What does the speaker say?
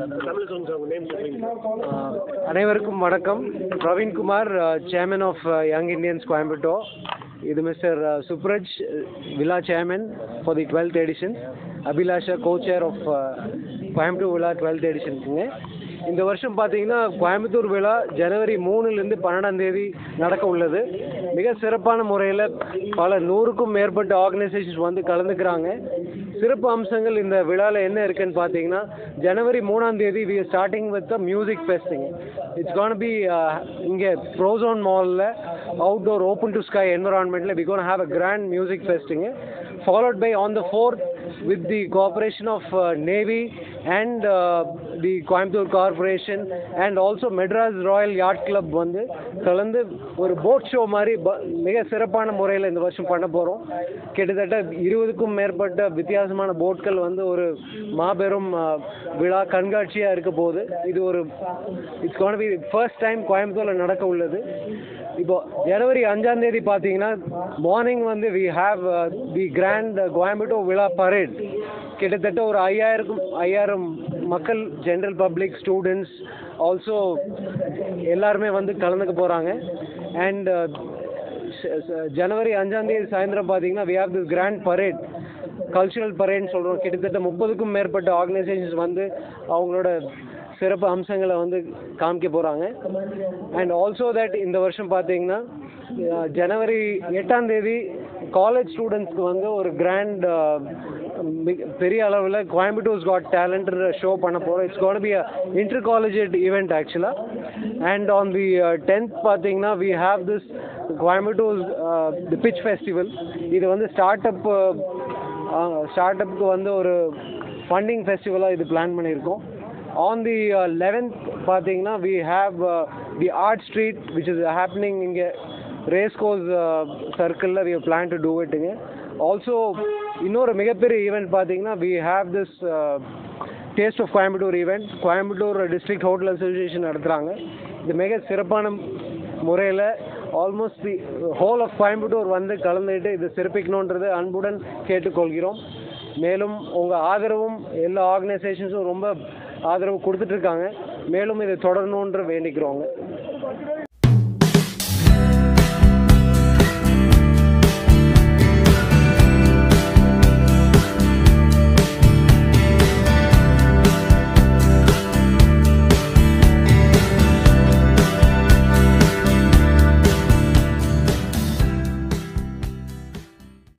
தமிழ் சொல்லுங்க சார் உங்கள் நேம் சொல்லுங்க ஆஹ் அனைவருக்கும் வணக்கம் Praveenkumar chairman of Young Indians Coimbatore இது mister Supraj Vizha chairman for the twelfth edition Abhilasha co chair of Coimbatore Vizha twelfth எடிஷனுக்குங்க இந்த வருஷம் பார்த்தீங்கன்னா கோயம்புத்தூர் விழா ஜனவரி மூணுலேருந்து பன்னெண்டாம் தேதி நடக்க உள்ளது மிக சிறப்பான முறையில் பல நூறுக்கும் மேற்பட்ட ஆர்கனைசேஷன்ஸ் வந்து கலந்துக்கிறாங்க சிறப்பு அம்சங்கள் இந்த விழாவில் என்ன இருக்குன்னு பார்த்தீங்கன்னா ஜனவரி மூணாம் தேதி we starting with the music fest it's gonna be இங்கே ப்ரோசோன் மாலில் அவுட்டோர் ஓப்பன் டு ஸ்கை என்வரான்மெண்ட்டில் we gonna have a grand music fest followed by on the 4th with the cooperation of uh, Navy and uh, the Coimbatore Corporation and also Madras Royal Yacht Club வந்து கலந்து ஒரு boat show மாதிரி ப- மிக சிறப்பான முறையில் இந்த வருஷம் பண்ண போகிறோம் கிட்டத்தட்ட இருபதுக்கும் மேற்பட்ட வித்தியாசமான போட்கள் வந்து ஒரு மாபெரும் uh, விழா கண்காட்சியாக இருக்க போகுது இது ஒரு it's gonna be first time கோயம்புத்தூரில் நடக்க உள்ளது இப்போ ஜனவரி அஞ்சாம் தேதி பார்த்தீங்கன்னா மார்னிங் வந்து we have the grand Coimbatore Vizha parade கிட்டத்தட்ட ஒரு ஐயாயிரம் ஐயாயிரம் மக்கள் ஜென்ரல் பப்ளிக் ஸ்டூடெண்ட்ஸ் ஆல்சோ எல்லாருமே வந்து கலந்துக்க போகிறாங்க அண்ட் ஜனவரி அஞ்சாம் தேதி சாயந்தரம் பார்த்தீங்கன்னா we have this grand parade cultural பரேட்னு சொல்கிறோம் கிட்டத்தட்ட முப்பதுக்கும் மேற்பட்ட ஆர்கனைசேஷன்ஸ் வந்து அவங்களோட சிறப்பு அம்சங்களை வந்து காமிக்க போகிறாங்க அண்ட் ஆல்சோ தட் இந்த வருஷம் பார்த்தீங்கன்னா அஹ், ஜனவரி எட்டாம் தேதி காலேஜ் ஸ்டூடெண்ட்ஸ்க்கு வந்து ஒரு கிராண்ட் பெரிய அளவில் கோயம்புத்தூர்ஸ் காட் டேலண்ட் ஷோ பண்ண போகிறோம் it's gonna be a inter collegiate event ஆக்சுவலாக அண்ட் ஆன் தி டென்த் பார்த்தீங்கன்னா we have this Coimbatore the pitch festival இது வந்து ஸ்டார்ட் அப் ஸ்டார்ட் அப்புக்கு வந்து ஒரு ஃபண்டிங் ஃபெஸ்டிவலாக இது பிளான் பண்ணியிருக்கோம் ஆன் தி லெவன்த் பார்த்தீங்கன்னா we have the art street which is happening இங்கே ரேஸ் கோர்ஸ் சர்க்கிளில் வி பிளான் டு டூ இட்டுங்க ஆல்சோ இன்னொரு மிகப்பெரிய ஈவெண்ட் பார்த்தீங்கன்னா we have this taste of Coimbatore event Coimbatore district hotel association நடத்துகிறாங்க இது மிக சிறப்பான முறையில் almost the whole of Coimbatore வந்து கலந்துக்கிட்டு இது சிறப்பிக்கணுன்றது அன்புடன் கேட்டுக்கொள்கிறோம் மேலும் உங்கள் ஆதரவும் எல்லா ஆர்கனைசேஷன்ஸும் ரொம்ப ஆதரவு கொடுத்துட்ருக்காங்க மேலும் இது தொடரணுன்ற வேண்டிக்கிறோங்க